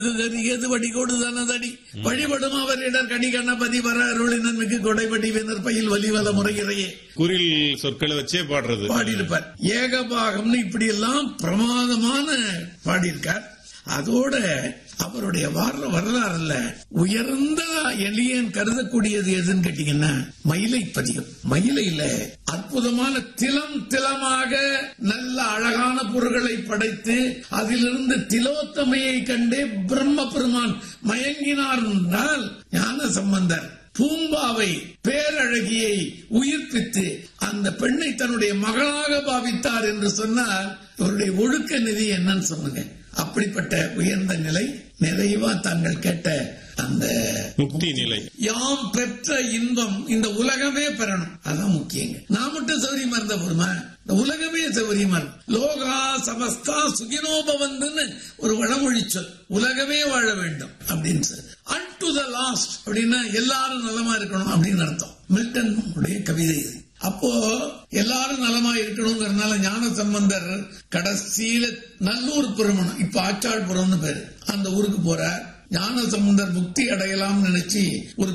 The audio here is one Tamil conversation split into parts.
ஏது வடிகோடு தனதடி வழிபடும் அவரிடர் கடி கண்ணபதி வர அருளி நன்மைக்கு கொடைபடி வினர் பயில் வலிவல முறையிறையே குரில் சொற்களை வச்சே பாடுறது பாடியிருப்பார் ஏகபாகம்னு இப்படி எல்லாம் பிரமாதமான பாடியிருக்கார் அதோட அவருடைய வரல வரலாறுல உயர்ந்த எளியன் கருதக்கூடியது எதுன்னு கேட்டீங்கன்னா மயிலை பதிகம் மயிலையில அற்புதமான திலம் திலமாக நல்ல அழகான பொருள்களை படைத்து அதிலிருந்து திலோத்தமையை கண்டே பிரம்ம பெருமான் மயங்கினார் என்றால் ஞான சம்பந்தர் பூம்பாவை பேரழகியை உயிர்ப்பித்து அந்த பெண்ணை தன்னுடைய மகளாக பாவித்தார் என்று சொன்னால் அவருடைய ஒழுக்க நிதி என்னன்னு சொல்லுங்க அப்படிப்பட்ட உயர்ந்த நிலை நிறைவா தாங்கள் கேட்ட அந்த முக்தி நிலை யாம் பெற்ற இன்பம் இந்த உலகமே பெறணும் அதான் முக்கியங்க நான் மட்டும் சௌரியமா இருந்த போதுமா இந்த உலகமே சௌரியமா இருக்கும் லோகா சமஸ்தா சுகினோபவந்துன்னு ஒரு வடமொழி சொல் உலகமே வாழ வேண்டும் அப்படின்னு சொல்லு அன் டு த லாஸ்ட் அப்படின்னா எல்லாரும் நலமா இருக்கணும் அப்படின்னு அர்த்தம் மில்டன் உடைய கவிதை இது அப்போ எல்லாரும் நலமா இருக்கணுங்கிறதுனால ஞான சம்பந்தர் கடைசியில நல்லூர் பெருமணம் இப்ப ஆச்சாள்புரம்னு பேரு அந்த ஊருக்கு போறார் ஞான சம்பந்தர் முக்தி அடையலாம் நினைச்சு ஒரு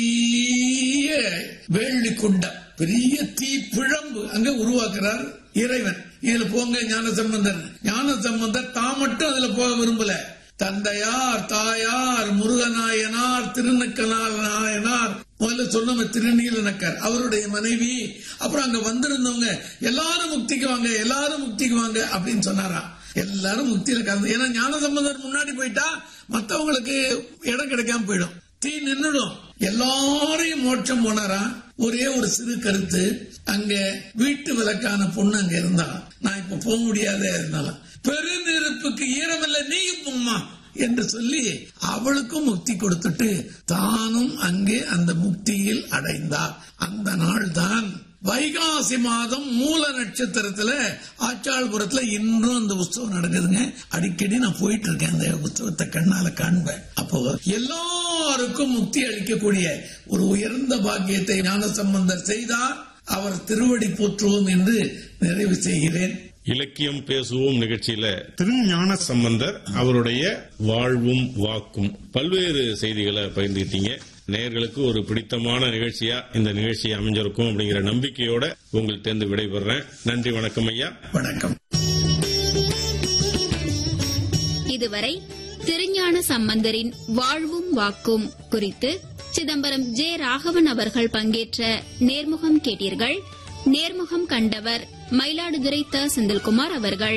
பெரிய வேள்வி குண்டம் பெரிய தீ பிழம்பு அங்க உருவாக்குறார் இறைவன் இதுல போங்க ஞான சம்பந்தர் ஞான சம்பந்தர் தான் மட்டும் அதுல போக விரும்பல தந்தையார் தாயார் முருகநாயனார் திருநக்கனார் நாயனார் முதல்ல சொன்னவங்க திருநீலனக்கர் அவருடைய மனைவி அப்புறம் அங்க வந்திருந்தவங்க எல்லாரும் முக்திக்கு வாங்க எல்லாரும் முக்திக்கு வாங்க அப்படின்னு சொன்னாராம் எல்லாரும் முக்தியில கலந்து ஏன்னா ஞான சம்பந்தர் முன்னாடி போயிட்டா மத்தவங்களுக்கு இடம் கிடைக்காம போயிடும் தீ நின்னுடும் எல்லாரையும் மோட்சம் போனாரா ஒரே ஒரு சிறு கருத்து அங்க வீட்டு விளக்கான பொண்ணு அங்க இருந்தா நான் இப்ப போக முடியாத இருந்தாலும் பெருநெருப்புக்கு ஈரமில்ல நீயும் போம்மா என்று சொல்லி அவளுக்கும் முக்தி கொடுத்துட்டு தானும் அங்கே அந்த முக்தியில் அடைந்தார் அந்த நாள் தான் வைகாசி மாதம் மூல நட்சத்திரத்துல ஆச்சாள்புரத்துல இன்றும் அந்த உற்சவம் நடக்குதுங்க அடிக்கடி நான் போயிட்டு இருக்கேன் அந்த உற்சவத்தை கண்ணால காண்பேன் அப்போ எல்லாருக்கும் முக்தி அளிக்கக்கூடிய ஒரு உயர்ந்த பாக்கியத்தை ஞான சம்பந்தர் செய்தார் அவர் திருவடி போற்றுவோம் என்று நிறைவு செய்கிறேன் இலக்கியம் பேசுவோம் நிகழ்ச்சியில திருஞான சம்பந்தர் அவருடைய வாழ்வும் வாக்கும் பல்வேறு செய்திகளை பகிர்ந்துக்கிட்டீங்க நேயர்களுக்கு ஒரு பிடித்தமான நிகழ்ச்சியா இந்த நிகழ்ச்சி அமைஞ்சிருக்கும் அப்படிங்கிற நம்பிக்கையோட உங்கள் தேர்ந்து விடைபெறேன் நன்றி வணக்கம் ஐயா வணக்கம் இதுவரை திருஞான சம்பந்தரின் வாழ்வும் வாக்கும் குறித்து சிதம்பரம் ஜே ராகவன் அவர்கள் பங்கேற்ற நேர்முகம் கேட்டீர்கள் நேர்முகம் கண்டவர் மயிலாடுதுறை த செந்தில்குமார் அவர்கள்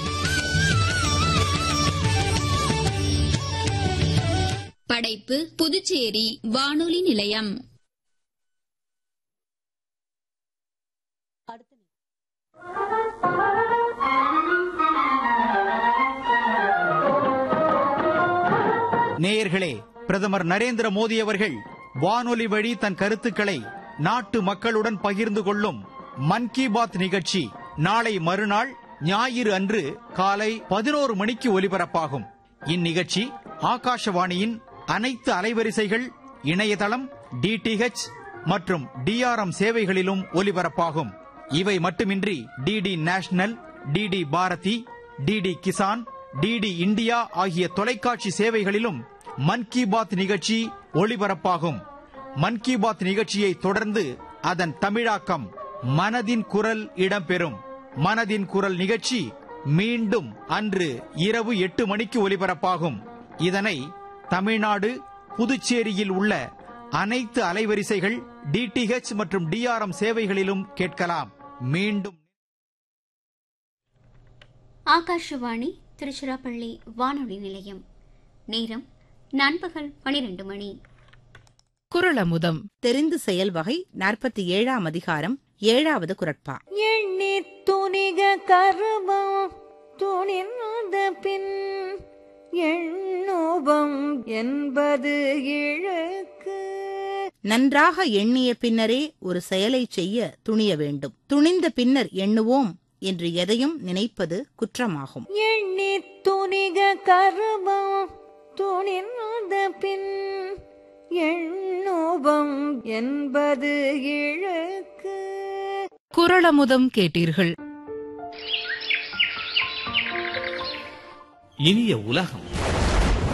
படைப்பு புதுச்சேரி வானொலி நிலையம் நேயர்களே பிரதமர் நரேந்திர மோடி அவர்கள் வானொலி வழி தன் கருத்துக்களை நாட்டு மக்களுடன் பகிர்ந்து கொள்ளும் மன் கி பாத் நிகழ்ச்சி நாளை மறுநாள் ஞாயிறு அன்று காலை பதினோரு மணிக்கு ஒலிபரப்பாகும் இந்நிகழ்ச்சி ஆகாஷவாணியின் அனைத்து அலைவரிசைகள் இணையதளம் டிடிஹெச் மற்றும் டிஆர்எம் சேவைகளிலும் ஒலிபரப்பாகும் இவை மட்டுமின்றி DD national DD Bharati DD Kisan DD India ஆகிய தொலைக்காட்சி சேவைகளிலும் மன் கி பாத் நிகழ்ச்சி ஒளிபரப்பாகும் மன் கி பாத் நிகழ்ச்சியை தொடர்ந்து அதன் தமிழாக்கம் மனதின் குரல் இடம்பெறும் மனதின் குரல் நிகழ்ச்சி மீண்டும் அன்று இரவு எட்டு மணிக்கு ஒலிபரப்பாகும் இதனை தமிழ்நாடு புதுச்சேரியில் உள்ள அனைத்து அலைவரிசைகள் டிடிஹெச் மற்றும் டிஆர்எம் சேவைகளிலும் கேட்கலாம் மீண்டும் ஆகாஷவாணி திருச்சிராப்பள்ளி வானொலி நிலையம் நேரம் நண்பகல் பனிரெண்டு மணி குரலமுதம் தெரிந்து செயல் வகை நாற்பத்தி ஏழாம் அதிகாரம் ஏழாவது குரட்பா எண்ணி துணிக கருமம் துணிந்த பின் எண்ணூபம் என்பது இழக்கு நன்றாக எண்ணிய பின்னரே ஒரு செயலை செய்ய துணிய வேண்டும் துணிந்த பின்னர் எண்ணுவோம் என்று எதையும் நினைப்பது குற்றமாகும் எண்ணி துணிக கருமம் துணிந்த பின் எண்ணூபம் என்பது இழக்கு குரலமுதம் கேட்டீர்கள் இனிய உலகம்